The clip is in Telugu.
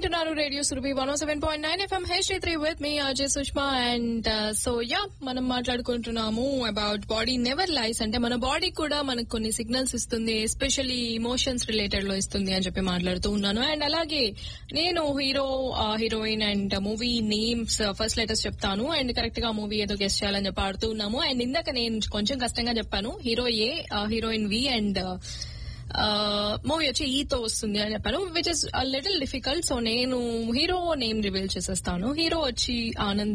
వింటున్నారు radio Surabhi one seven point nine FM hey Sri with మీ Ajay Sushma and so ya మనం మాట్లాడుకుంటున్నాము అబౌట్ బాడీ నెవర్ లైస్ అంటే మన బాడీ కూడా మనకు కొన్ని సిగ్నల్స్ ఇస్తుంది ఎస్పెషల్లీ ఇమోషన్స్ రిలేటెడ్ లో ఇస్తుంది అని చెప్పి మాట్లాడుతూ ఉన్నాను అండ్ అలాగే నేను hero heroine and movie names first letters చెప్తాను అండ్ కరెక్ట్ గా మూవీ ఏదో గెస్ట్ చేయాలని చెప్పి ఆడుతూ ఉన్నాము అండ్ ఇందాక నేను కొంచెం కష్టంగా చెప్పాను hero A heroine V and movie వచ్చి ఈతో వస్తుంది అని చెప్పాను which is little difficult so నేను హీరో నేమ్ రివీల్ చేసేస్తాను హీరో వచ్చి ఆనంద్